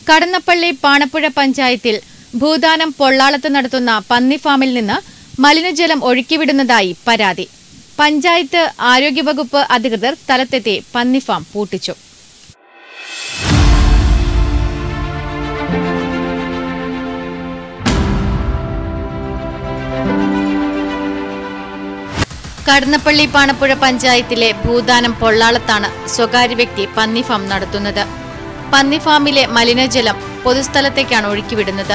കടന്നപ്പള്ളി പാണപ്പുഴ പഞ്ചായത്തിൽ ഭൂദാനം പൊള്ളാളത്ത് നടത്തുന്ന പന്നി ഫാമിൽ നിന്ന് മലിനജലം ഒഴുക്കിവിടുന്നതായി പരാതി പഞ്ചായത്ത് ആരോഗ്യവകുപ്പ് അധികൃതർ സ്ഥലത്തെത്തി പന്നി ഫാം പൂട്ടിച്ചു കടന്നപ്പള്ളി പാണപ്പുഴ പഞ്ചായത്തിലെ ഭൂദാനം പൊള്ളാളത്താണ് സ്വകാര്യ വ്യക്തി പന്നി ഫാം നടത്തുന്നത് പന്നി ഫാമിലെ മലിനജലം പൊതുസ്ഥലത്തേക്കാണ് ഒഴുക്കിവിടുന്നത്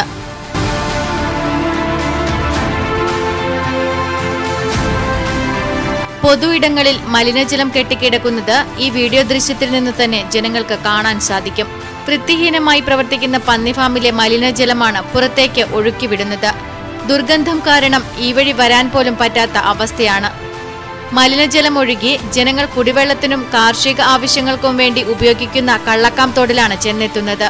പൊതു ഇടങ്ങളിൽ മലിനജലം കെട്ടിക്കിടക്കുന്നത് ഈ വീഡിയോ ദൃശ്യത്തിൽ നിന്ന് തന്നെ ജനങ്ങൾക്ക് കാണാൻ സാധിക്കും വൃത്തിഹീനമായി പ്രവർത്തിക്കുന്ന പന്നി ഫാമിലെ മലിനജലമാണ് പുറത്തേക്ക് ഒഴുക്കിവിടുന്നത് ദുർഗന്ധം കാരണം ഈ വഴി വരാൻ പോലും പറ്റാത്ത അവസ്ഥയാണ് മലിനജലം ഒഴുകി ജനങ്ങൾ കുടിവെള്ളത്തിനും കാർഷിക ആവശ്യങ്ങൾക്കും വേണ്ടി ഉപയോഗിക്കുന്ന കള്ളക്കാം തോടിലാണ് ചെന്നെത്തുന്നത്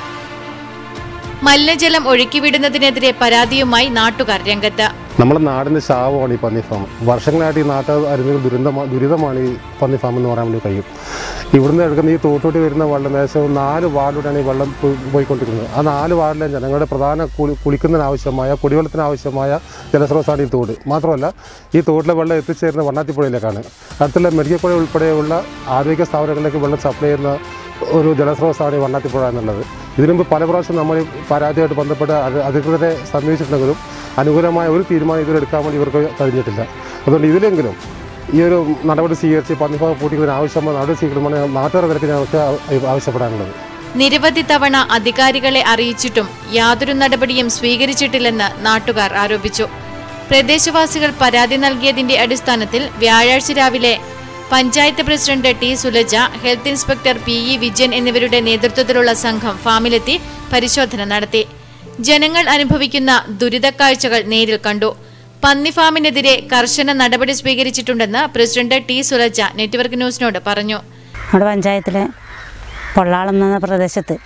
മലിനജലം ഒഴുക്കിവിടുന്നതിനെതിരെ പരാതിയുമായി നാട്ടുകാർ രംഗത്ത് നമ്മുടെ നാടിൻ്റെ ശാപമാണ് ഈ പന്നി ഫാം വർഷങ്ങളായിട്ട് ഈ നാട്ടുകാർ അറിഞ്ഞ ദുരന്തമാണ് ദുരിതമാണ് ഈ പന്നി ഫാം എന്ന് പറയാൻ വേണ്ടി കഴിയും ഇവിടുന്ന് എടുക്കുന്ന ഈ തോട്ടോട്ട് വരുന്ന വെള്ളം ഏകദേശം നാല് വാർഡിലൂടെയാണ് ഈ വെള്ളം പോയി- പോയിക്കൊണ്ടിരിക്കുന്നത് ആ നാല് വാർഡിലെ ജനങ്ങളുടെ പ്രധാന കുളി കുളിക്കുന്നതിനാവശ്യമായ കുടിവെള്ളത്തിനാവശ്യമായ ജലസ്രോതസ്സാണ് ഈ തോട് മാത്രമല്ല ഈ തോട്ടിലെ വെള്ളം എത്തിച്ചേരുന്ന വണ്ണാത്തിപ്പുഴയിലേക്കാണ് അടുത്തുള്ള മെഡിക്കൽ കോളേജ് ഉൾപ്പെടെയുള്ള ആരോഗ്യ സ്ഥാപനങ്ങളിലേക്ക് വെള്ളം സപ്ലൈ ചെയ്യുന്ന ഒരു ജലസ്രോതസ്സാണ് ഈ വണ്ണാത്തിപ്പുഴ എന്നുള്ളത് ഇതിനു മുമ്പ് പല പ്രാവശ്യം നമ്മൾ ഈ പരാതിയായിട്ട് ബന്ധപ്പെട്ട അധി- അധികൃതരെ സമീപിച്ചിട്ടുണ്ടെങ്കിലും അനുകൂലമായ ഒരു തീരുമാനം ഇതുവരെ എടുക്കാൻ വേണ്ടി ഇവർക്ക് കഴിഞ്ഞിട്ടില്ല അതുകൊണ്ട് ഇതിലെങ്കിലും ഈ ഒരു നടപടി സ്വീകരിച്ച് പന്നിഭാഗം പൂട്ടിക്കുന്നതിന് ആവശ്യമായ നടപടി സ്വീകരിക്കണമെന്ന് നാട്ടുകാർ നിരക്ക് ഞങ്ങൾക്ക് ആ- ആവശ്യപ്പെടാനുള്ളത് നിരവധി തവണ അധികാരികളെ അറിയിച്ചിട്ടും യാതൊരു നടപടിയും സ്വീകരിച്ചിട്ടില്ലെന്ന് നാട്ടുകാർ ആരോപിച്ചു പ്രദേശവാസികൾ പരാതി നൽകിയതിന്റെ അടിസ്ഥാനത്തിൽ വ്യാഴാഴ്ച രാവിലെ panchayat president T Sulaja health inspector P E Vijayan എന്നിവരുടെ നേതൃത്വത്തിലുള്ള സംഘം ഫാമിലെത്തി പരിശോധന നടത്തി ജനങ്ങൾ അനുഭവിക്കുന്ന ദുരിതക്കാഴ്ചകൾ നേരിൽ കണ്ടു പന്നി ഫാമിനെതിരെ കർശന നടപടി സ്വീകരിച്ചിട്ടുണ്ടെന്ന് പ്രസിഡന്റ് ടി സുലജ നെറ്റ്വർക്ക് ന്യൂസിനോട് പറഞ്ഞു നമ്മുടെ പഞ്ചായത്തിലെ പൊള്ളാളം എന്ന പ്രദേശത്ത്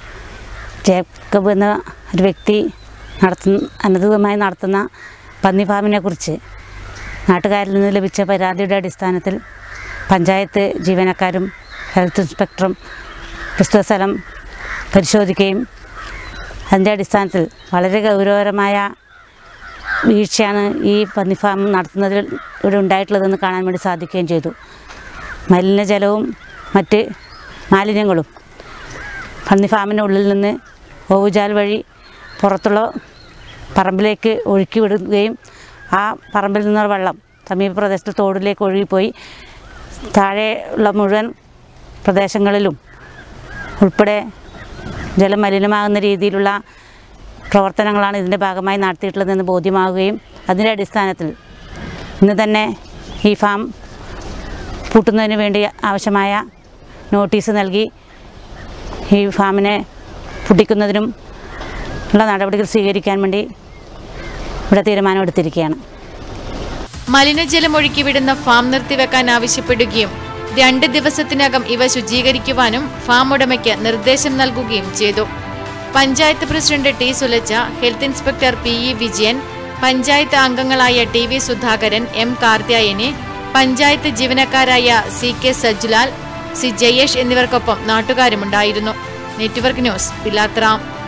ജേക്കബ് എന്ന ഒരു വ്യക്തി നടത്തുന്ന അനധികൃതമായി നടത്തുന്ന പന്നി ഫാമിനെ കുറിച്ച് നാട്ടുകാരിൽ നിന്ന് ലഭിച്ച പരാതിയുടെ അടിസ്ഥാനത്തിൽ പഞ്ചായത്ത് ജീവനക്കാരും ഹെൽത്ത് ഇൻസ്പെക്ടറും പ്രസ്തുത സ്ഥലം പരിശോധിക്കുകയും അതിൻ്റെ അടിസ്ഥാനത്തിൽ വളരെ ഗൗരവകരമായ വീഴ്ചയാണ് ഈ പന്നി ഫാം നടത്തുന്നതിൽ ഇവിടെ ഉണ്ടായിട്ടുള്ളതെന്ന് കാണാൻ വേണ്ടി സാധിക്കുകയും ചെയ്തു മലിനജലവും മറ്റ് മാലിന്യങ്ങളും പന്നി ഫാമിനുള്ളിൽ നിന്ന് ഓവുചാൽ വഴി പുറത്തുള്ള പറമ്പിലേക്ക് ഒഴുക്കി വിടുകയും ആ പറമ്പിൽ നിന്നുള്ള വെള്ളം സമീപ പ്രദേശത്തെ തോടിലേക്ക് ഒഴുകിപ്പോയി താഴെ ഉള്ള മുഴുവൻ പ്രദേശങ്ങളിലും ഉൾപ്പെടെ ജലം മലിനമാകുന്ന രീതിയിലുള്ള പ്രവർത്തനങ്ങളാണ് ഇതിൻ്റെ ഭാഗമായി നടത്തിയിട്ടുള്ളതെന്ന് ബോധ്യമാവുകയും അതിൻ്റെ അടിസ്ഥാനത്തിൽ ഇന്ന് തന്നെ ഈ ഫാം പൂട്ടുന്നതിന് വേണ്ടി ആവശ്യമായ നോട്ടീസ് നൽകി ഈ ഫാമിനെ പൂട്ടിക്കുന്നതിനും ഉള്ള നടപടികൾ സ്വീകരിക്കാൻ വേണ്ടി ഇവിടെ തീരുമാനമെടുത്തിരിക്കുകയാണ് മലിനജലം ഒഴുക്കിവിടുന്ന ഫാം നിർത്തിവെക്കാൻ ആവശ്യപ്പെടുകയും രണ്ട് ദിവസത്തിനകം ഇവ ശുചീകരിക്കുവാനും ഫാം ഉടമയ്ക്ക് നിർദ്ദേശം നൽകുകയും ചെയ്തു panchayat president T Sulaja health inspector P E Vijayan panchayat അംഗങ്ങളായ T V Sudhakaran M Karthyayani panchayat ജീവനക്കാരായ C K Sajlal C Jayesh എന്നിവർക്കൊപ്പം നാട്ടുകാരുമുണ്ടായിരുന്നു നെറ്റ്വർക്ക് ന്യൂസ് പിലാത്രാം